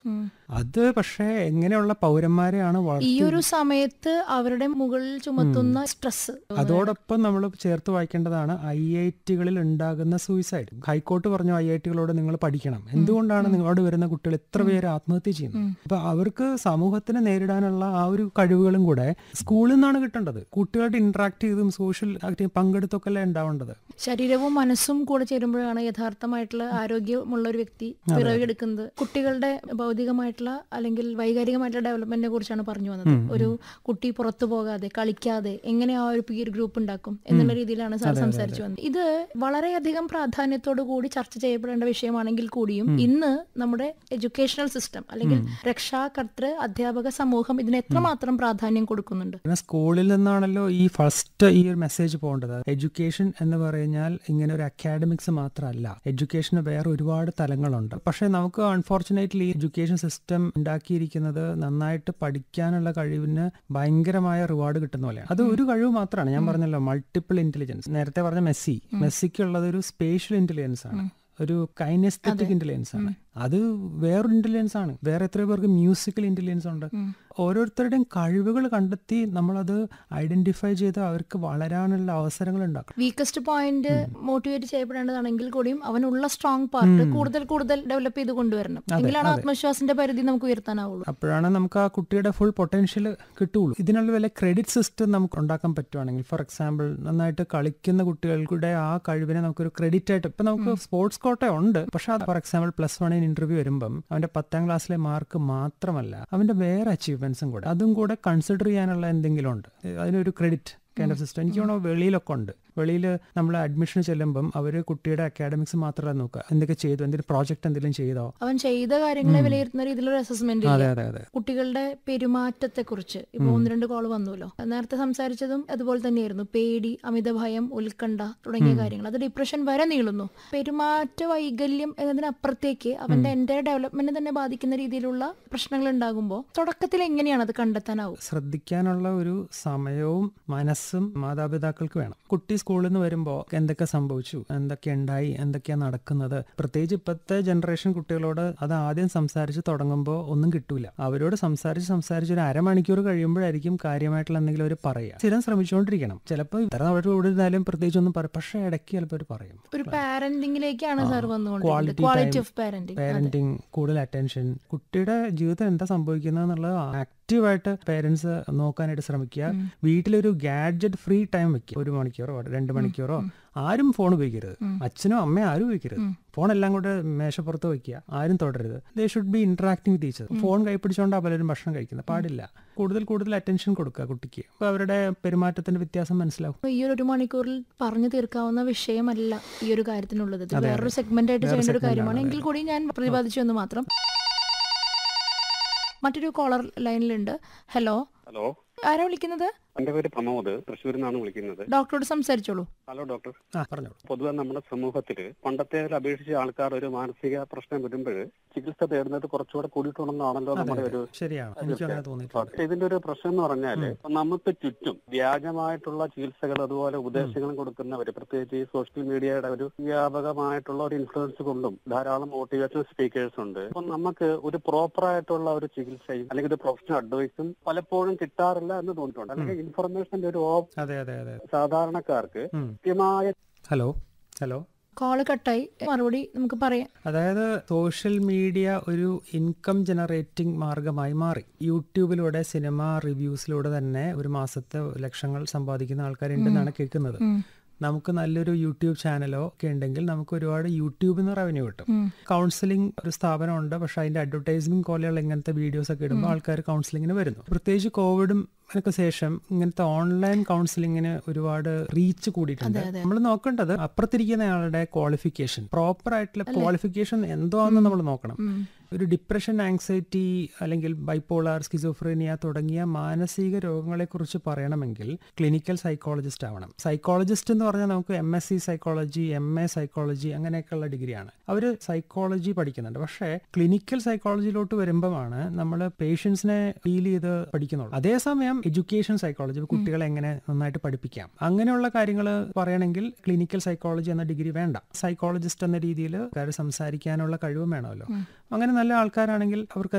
ഉം. അത് പക്ഷേ എങ്ങനെയുള്ള പൗരന്മാരെയാണ് ഈ വളർത്തി ഒരു സമയത്ത് അവരുടെ മുകളിൽ ചുമത്തുന്ന സ്ട്രെസ് അതോടൊപ്പം നമ്മൾ ചേർത്ത് വായിക്കേണ്ടതാണ് ഐ ഐ ടികളിൽ ഉണ്ടാകുന്ന സൂയിസൈഡ് ഹൈക്കോർട്ട് പറഞ്ഞു ഐ ഐ ടികളോട് നിങ്ങൾ പഠിക്കണം എന്തുകൊണ്ടാണ് നിങ്ങളോട് വരുന്ന കുട്ടികൾ എത്ര പേര് ആത്മഹത്യ ചെയ്യുന്നത് അപ്പൊ അവർക്ക് സമൂഹത്തിനെ നേരിടാനുള്ള ആ ഒരു കഴിവുകളും കൂടെ സ്കൂളിൽ നിന്നാണ് കിട്ടേണ്ടത് കുട്ടികളായിട്ട് ഇന്ററാക്ട് ചെയ്തും സോഷ്യൽ ആക്ടിവ് പങ്കെടുത്തൊക്കെ അല്ലേ ഉണ്ടാവേണ്ടത് ശരീരവും മനസ്സും കൂടെ ചേരുമ്പോഴാണ് യഥാർത്ഥമായിട്ടുള്ള ആരോഗ്യമുള്ള ഒരു വ്യക്തി പിറവിയെടുക്കുന്നത് കുട്ടികളുടെ ഭൗതികമായിട്ടുള്ള അല്ലെങ്കിൽ വൈകാരികമായിട്ടുള്ള ഡെവലപ്മെന്റിനെ കുറിച്ചാണ് പറഞ്ഞു വന്നത് ഒരു കുട്ടി പുറത്തു പോകാതെ കളിക്കാതെ എങ്ങനെ ആ ഒരു പീർ ഗ്രൂപ്പ് ഉണ്ടാക്കും എന്നുള്ള രീതിയിലാണ് സാർ സംസാരിച്ചു വന്നത് ഇത് വളരെയധികം പ്രാധാന്യത്തോടു കൂടി ചർച്ച ചെയ്യപ്പെടേണ്ട വിഷയമാണെങ്കിൽ കൂടിയും ഇന്ന് നമ്മുടെ എഡ്യൂക്കേഷണൽ സിസ്റ്റം അല്ലെങ്കിൽ രക്ഷാകർത്തൃ അധ്യാപക സമൂഹം ഇതിന് എത്രമാത്രം പ്രാധാന്യം കൊടുക്കുന്നുണ്ട് പിന്നെ സ്കൂളിൽ നിന്നാണല്ലോ ഈ ഫസ്റ്റ് ഈ ഒരു മെസ്സേജ് പോകേണ്ടത് എഡ്യൂക്കേഷൻ എന്ന് പറഞ്ഞാൽ ഇങ്ങനെ ഒരു അക്കാഡമിക്സ് മാത്രമല്ല എഡ്യൂക്കേഷന് വേറെ ഒരുപാട് തലങ്ങളുണ്ട് പക്ഷേ നമുക്ക് അൺഫോർച്ചുനേറ്റ്ലി എഡ്യൂക്കേഷൻ സിസ്റ്റം ഉണ്ടാക്കിയിരിക്കുന്നത് നന്നായിട്ട് പഠിക്കാനുള്ള കഴിവിന് ഭയങ്കരമായ റിവാർഡ് കിട്ടുന്ന പോലെയാണ് അത് ഒരു കഴിവ് മാത്രമാണ് ഞാൻ പറഞ്ഞല്ലോ മൾട്ടിപ്പിൾ ഇന്റലിജൻസ് നേരത്തെ പറഞ്ഞ മെസ്സി മെസ്സിക്കുള്ളത് ഒരു സ്പേഷ്യൽ ഇന്റലിജൻസ് ആണ് ഒരു കൈനസ്തെറ്റിക് ഇന്റലിജൻസ് ആണ് അത് വേറൊരു ഇന്റലിജൻസ് ആണ് വേറെ എത്ര പേർക്ക് മ്യൂസിക്കൽ ഇന്റലിജൻസ് ഉണ്ട് ഓരോരുത്തരുടെയും കഴിവുകൾ കണ്ടെത്തി നമ്മളത് ഐഡന്റിഫൈ ചെയ്ത് അവർക്ക് വളരാനുള്ള അവസരങ്ങൾ ഉണ്ടാക്കണം വീക്കസ്റ്റ് പോയിന്റ് മോട്ടിവേറ്റ് ചെയ്യപ്പെടേണ്ടതാണെങ്കിൽ കൂടിയും അവനുള്ള സ്ട്രോങ് പാർട്ട് കൂടുതൽ കൂടുതൽ ഡെവലപ്പ് ചെയ്ത് കൊണ്ടുവരണം എങ്കിലാണ് ആത്മവിശ്വാസത്തിന്റെ പരിധി നമുക്ക് ഉയർത്താനാവുള്ളൂ അപ്പോഴാണ് നമുക്ക് ആ കുട്ടിയുടെ ഫുൾ പൊട്ടൻഷ്യൽ കിട്ടുള്ളൂ ഇതിനുള്ള വല്ല ക്രെഡിറ്റ് സിസ്റ്റം നമുക്ക് ഉണ്ടാക്കാൻ പറ്റുവാണെങ്കിൽ ഫോർ എക്സാമ്പിൾ നന്നായിട്ട് കളിക്കുന്ന കുട്ടികളുടെ ആ കഴിവിനെ നമുക്കൊരു ക്രെഡിറ്റ് ആയിട്ട് ഇപ്പൊ നമുക്ക് സ്പോർട്സ് കോട്ട ഉണ്ട് പക്ഷെ ഫോർ എക്സാമ്പിൾ പ്ലസ് വണ്ണിന് ഇന്റർവ്യൂ വരുമ്പം അവന്റെ പത്താം ക്ലാസ്സിലെ മാർക്ക് മാത്രമല്ല അവന്റെ വേറെ അച്ചീവ്മെന്റ്സും കൂടെ അതും കൂടെ കൺസിഡർ ചെയ്യാനുള്ള എന്തെങ്കിലും ഉണ്ട് അതിനൊരു ക്രെഡിറ്റ് കൈൻഡ് ഓഫ് സിസ്റ്റം എനിക്ക് തോന്നുന്നു വെളിയിലൊക്കെ ഉണ്ട് വെളിയിൽ നമ്മൾ അഡ്മിഷൻ ചെല്ലുമ്പം അവർ കുട്ടിയുടെ അക്കാഡമിക്സ് മാത്രമല്ല നോക്കുക എന്തൊക്കെ ചെയ്തു എന്തെങ്കിലും പ്രോജക്റ്റ് എന്തെങ്കിലും ചെയ്തോ അവൻ ചെയ്ത കാര്യങ്ങളെ വിലയിരുത്തുന്ന രീതിയിലൊരു അസസ്മെന്റ് അതെ അതെ അതെ കുട്ടികളുടെ പെരുമാറ്റത്തെ കുറിച്ച് ഇപ്പൊ ഒന്ന് രണ്ട് കോൾ വന്നുല്ലോ നേരത്തെ സംസാരിച്ചതും അതുപോലെ തന്നെയായിരുന്നു പേടി അമിത ഭയം ഉത്കണ്ഠ തുടങ്ങിയ കാര്യങ്ങൾ അത് ഡിപ്രഷൻ വരെ നീളുന്നു പെരുമാറ്റ വൈകല്യം എന്നതിനപ്പുറത്തേക്ക് അവന്റെ എൻ്റെ ഡെവലപ്മെന്റ് തന്നെ ബാധിക്കുന്ന രീതിയിലുള്ള പ്രശ്നങ്ങൾ ഉണ്ടാകുമ്പോൾ തുടക്കത്തിൽ എങ്ങനെയാണ് അത് കണ്ടെത്താനാവും ശ്രദ്ധിക്കാനുള്ള ഒരു സമയവും മനസ്സും മാതാപിതാക്കൾക്ക് വേണം കുട്ടി സ്കൂളിൽ നിന്ന് വരുമ്പോൾ എന്തൊക്കെ സംഭവിച്ചു എന്തൊക്കെ ഉണ്ടായി എന്തൊക്കെയാ നടക്കുന്നത് പ്രത്യേകിച്ച് ഇപ്പോഴത്തെ ജനറേഷൻ കുട്ടികളോട് അത് ആദ്യം സംസാരിച്ച് തുടങ്ങുമ്പോൾ ഒന്നും കിട്ടൂല അവരോട് സംസാരിച്ച് സംസാരിച്ച് ഒരു അരമണിക്കൂർ കഴിയുമ്പോഴായിരിക്കും കാര്യമായിട്ടുള്ള എന്തെങ്കിലും അവർ പറയുക സ്ഥിരം ശ്രമിച്ചുകൊണ്ടിരിക്കണം ചിലപ്പോൾ ഇത്ര അവരുടെ കൂടെ ഇരുന്നാലും പ്രത്യേകിച്ച് ഒന്നും പറയും പക്ഷേ ഇടയ്ക്ക് ചിലപ്പോൾ അവർ പറയും ഒരു പാരന്റിങ്ങിലേക്കാണ് സാർ വന്നുകൊണ്ടിരിക്കുന്നത് quality quality time, of parenting parenting കൂടുതൽ അറ്റൻഷൻ കുട്ടിയുടെ ജീവിതത്തിൽ എന്താ സംഭവിക്കുന്നത് എന്നുള്ളത് ആക്റ്റീവായിട്ട് പേരൻസ് നോക്കാനായിട്ട് ശ്രമിക്കുക വീട്ടിലൊരു ഗാഡ്ജറ്റ് ഫ്രീ ടൈം വെക്കുക ഒരു മണിക്കൂറോ രണ്ട് മണിക്കൂറോ ആരും ഫോൺ ഉപയോഗിക്കരുത് അച്ഛനോ അമ്മയോ ആരും ഉപയോഗിക്കരുത് ഫോൺ എല്ലാം കൂടെ മേശപ്പുറത്ത് വെക്കുക ആരും തുടരരുത് they should be interacting teacher phone കൈപ്പിടിച്ചുകൊണ്ടാണ് പലരും ഭക്ഷണം കഴിക്കുന്നത് പാടില്ല കൂടുതൽ കൂടുതൽ അറ്റൻഷൻ കൊടുക്കുക കുട്ടിക്ക് അപ്പൊ അവരുടെ പെരുമാറ്റത്തിന്റെ വ്യത്യാസം മനസ്സിലാവും ഈ ഒരു ഒരു മണിക്കൂറിൽ പറഞ്ഞു തീർക്കാവുന്ന വിഷയമല്ല ഈ ഒരു കാര്യത്തിനുള്ളത് ഇത് വേറൊരു സെഗ്മെന്റ് ആയിട്ട് ചെയ്യേണ്ട ഒരു കാര്യമാണ് എങ്കിൽ കൂടി ഞാൻ പ്രതിപാദിച്ചു എന്ന് മാത്രം മറ്റൊരു കോളർ ലൈനിലുണ്ട് ഹലോ ഹലോ ആരാ വിളിക്കുന്നത് എന്റെ പേര് പ്രമോദ് തൃശ്ശൂരിൽ നിന്നാണ് വിളിക്കുന്നത് ഡോക്ടറോട് സംസാരിച്ചോളൂ ഹലോ ഡോക്ടർ ആ പറഞ്ഞോളൂ പൊതുവെ നമ്മുടെ സമൂഹത്തില് പണ്ടത്തേതിൽ അപേക്ഷിച്ച് ആൾക്കാർ ഒരു മാനസിക പ്രശ്നം വരുമ്പോൾ ചികിത്സ തേടുന്നത് കുറച്ചുകൂടെ കൂടിയിട്ടുണ്ടെന്നാണല്ലോ നമ്മുടെ ഒരു ശരിയാണ് എനിക്കും അങ്ങനെ തോന്നിയിട്ടുണ്ട് പക്ഷെ ഇതിന്റെ ഒരു പ്രശ്നം എന്ന് പറഞ്ഞാല് ഇപ്പൊ നമുക്ക് ചുറ്റും വ്യാജമായിട്ടുള്ള ചികിത്സകൾ അതുപോലെ ഉപദേശങ്ങളും കൊടുക്കുന്നവര് പ്രത്യേകിച്ച് ഈ സോഷ്യൽ മീഡിയയുടെ ഒരു വ്യാപകമായിട്ടുള്ള ഒരു ഇൻഫ്ലുവൻസ് കൊണ്ടും ധാരാളം മോട്ടിവേഷൻ സ്പീക്കേഴ്സ് ഉണ്ട് അപ്പൊ നമുക്ക് ഒരു പ്രോപ്പർ ആയിട്ടുള്ള ഒരു ചികിത്സയും അല്ലെങ്കിൽ ഒരു പ്രൊഫഷണൽ അഡ്വൈസും പലപ്പോഴും കിട്ടാറില്ല എന്ന് തോന്നിയിട്ടുണ്ട് അല്ലെങ്കിൽ ഇൻഫർമേഷന്റെ ഒരു ഓ- അതെ അതെ അതെ സാധാരണക്കാർക്ക് ഉം. കൃത്യമായ ഹലോ ഹലോ കോള് കട്ടായി മറുപടി നമുക്ക് പറയാം അതായത് സോഷ്യൽ മീഡിയ ഒരു ഇൻകം ജനറേറ്റിംഗ് മാർഗമായി മാറി യൂട്യൂബിലൂടെ സിനിമ റിവ്യൂസിലൂടെ തന്നെ ഒരു മാസത്തെ ലക്ഷങ്ങൾ സമ്പാദിക്കുന്ന ആൾക്കാരുണ്ടെന്നാണ് കേൾക്കുന്നത് നമുക്ക് നല്ലൊരു യൂട്യൂബ് ചാനലോ ഒക്കെ ഉണ്ടെങ്കിൽ നമുക്ക് ഒരുപാട് യൂട്യൂബിൽ നിന്ന് റവന്യൂ കിട്ടും കൗൺസിലിംഗ് ഒരു സ്ഥാപനമുണ്ട് പക്ഷെ അതിന്റെ അഡ്വർടൈസ്മെന്റ് പോലെയുള്ള ഇങ്ങനത്തെ വീഡിയോസ് ഒക്കെ ഇടുമ്പോൾ ആൾക്കാർ കൗൺസിലിങ്ങിന് വരുന്നു പ്രത്യേകിച്ച് കോവിഡും ഒക്കെ ശേഷം ഇങ്ങനത്തെ ഓൺലൈൻ കൗൺസിലിങ്ങിന് ഒരുപാട് റീച്ച് കൂടിയിട്ടുണ്ട് നമ്മൾ നോക്കേണ്ടത് അപ്പുറത്തിരിക്കുന്ന ആളുടെ ക്വാളിഫിക്കേഷൻ പ്രോപ്പർ ആയിട്ടുള്ള ക്വാളിഫിക്കേഷൻ എന്തോന്ന് നമ്മൾ നോക്കണം ഒരു ഡിപ്രഷൻ ആങ്സൈറ്റി അല്ലെങ്കിൽ ബൈപ്പോളാർ സ്കിസോഫ്രീനിയ തുടങ്ങിയ മാനസിക രോഗങ്ങളെ കുറിച്ച് പറയണമെങ്കിൽ ക്ലിനിക്കൽ സൈക്കോളജിസ്റ്റ് ആവണം സൈക്കോളജിസ്റ്റ് എന്ന് പറഞ്ഞാൽ നമുക്ക് M S C psychology M A psychology അങ്ങനെയൊക്കെയുള്ള ഡിഗ്രിയാണ് അവർ സൈക്കോളജി പഠിക്കുന്നുണ്ട് പക്ഷേ ക്ലിനിക്കൽ സൈക്കോളജിയിലോട്ട് വരുമ്പോഴാണ് നമ്മൾ പേഷ്യൻസിനെ ഡീൽ ചെയ്ത് പഠിക്കുന്നുള്ളൂ അതേസമയം എഡ്യൂക്കേഷൻ സൈക്കോളജി കുട്ടികളെ എങ്ങനെ നന്നായിട്ട് പഠിപ്പിക്കാം അങ്ങനെയുള്ള കാര്യങ്ങൾ പറയണമെങ്കിൽ ക്ലിനിക്കൽ സൈക്കോളജി എന്ന ഡിഗ്രി വേണ്ട സൈക്കോളജിസ്റ്റ് എന്ന രീതിയിൽ കാര്യം സംസാരിക്കാനുള്ള കഴിവും വേണമല്ലോ അങ്ങനെ നല്ല ആൾക്കാരാണെങ്കിൽ അവർക്ക്